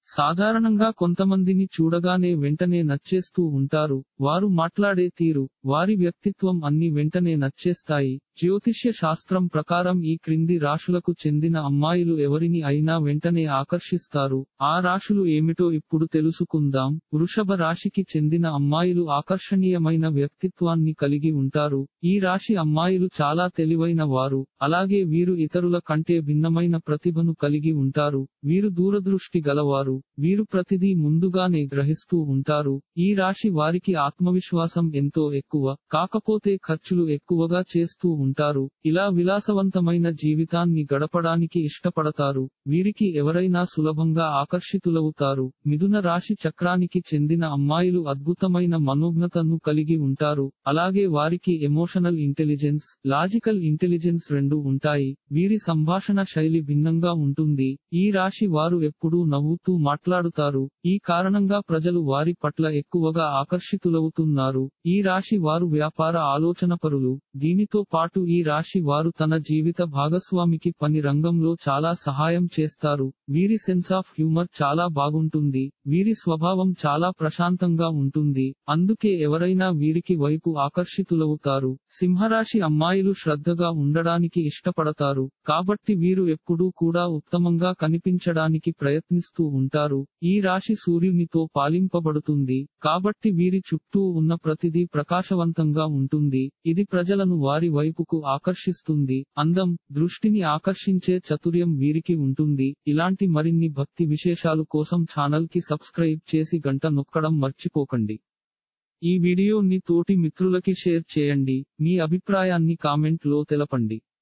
సాధారణంగా కొంతమందిని చూడగానే వెంటనే నచ్చేస్తూ ఉంటారు వారు మాట్లాడే తీరు వారి వ్యక్తిత్వం అన్ని వెంటనే నచ్చేస్తాయి జ్యోతిష్య శాస్త్రం ప్రకారం ఈ క్రింది రాశులకు చెందిన అమ్మాయిలు ఎవరిని అయినా వెంటనే ఆకర్షిస్తారు ఆ రాశులు ఏమిటో ఇప్పుడు తెలుసుకుందాం వృషభ రాశికి చెందిన అమ్మాయిలు ఆకర్షణీయమైన వ్యక్తిత్వాన్ని కలిగి ఉంటారు ఈ రాశి అమ్మాయిలు చాలా తెలివైన వారు అలాగే వీరు ఇతరుల కంటే భిన్నమైన ప్రతిభను కలిగి ఉంటారు వీరు దూరదృష్టి గలవారు వీరు ప్రతిదీ ముందుగానే గ్రహిస్తూ ఉంటారు ఈ రాశి వారికి ఆత్మవిశ్వాసం ఎంతో ఎక్కువ కాకపోతే ఖర్చులు ఎక్కువగా చేస్తూ ఉంటారు ఇలా విలాసవంతమైన జీవితాన్ని గడపడానికి ఇష్టపడతారు వీరికి ఎవరైనా సులభంగా ఆకర్షితులవుతారు మిథున రాశి చక్రానికి చెందిన అమ్మాయిలు అద్భుతమైన మనోజ్ఞతను కలిగి ఉంటారు అలాగే వారికి ఎమోషనల్ ఇంటెలిజెన్స్ లాజికల్ ఇంటెలిజెన్స్ రెండు ఉంటాయి వీరి సంభాషణ శైలి భిన్నంగా ఉంటుంది ఈ రాశి వారు ఎప్పుడూ నవ్వుతూ మాట్లాడుతారు ఈ కారణంగా ప్రజలు వారి పట్ల ఎక్కువగా ఆకర్షితులవుతున్నారు ఈ రాశి వారు వ్యాపార ఆలోచనపరులు దీనితో పాటు ఈ రాశి వారు తన జీవిత భాగస్వామికి పని రంగంలో చాలా సహాయం చేస్తారు వీరి సెన్స్ ఆఫ్ హ్యూమర్ చాలా బాగుంటుంది వీరి స్వభావం చాలా ప్రశాంతంగా ఉంటుంది అందుకే ఎవరైనా వీరికి వైపు ఆకర్షితులవుతారు సింహరాశి అమ్మాయిలు శ్రద్ధగా ఉండడానికి ఇష్టపడతారు కాబట్టి వీరు ఎప్పుడూ కూడా ఉత్తమంగా కనిపించడానికి ప్రయత్నిస్తూ ఉంటారు ఈ రాశి సూర్యునితో పాలింపబడుతుంది కాబట్టి వీరి చుట్టూ ఉన్న ప్రతిదీ ప్రకాశవంతంగా ఉంటుంది ఇది ప్రజలను వారి వైపుకు ఆకర్షిస్తుంది అందం దృష్టిని ఆకర్షించే చతుర్యం వీరికి ఉంటుంది ఇలాంటి మరిన్ని భక్తి విశేషాలు కోసం ఛానల్ కి సబ్స్క్రైబ్ చేసి గంట నొక్కడం మర్చిపోకండి ఈ వీడియోని తోటి మిత్రులకి షేర్ చేయండి మీ అభిప్రాయాన్ని కామెంట్ లో తెలపండి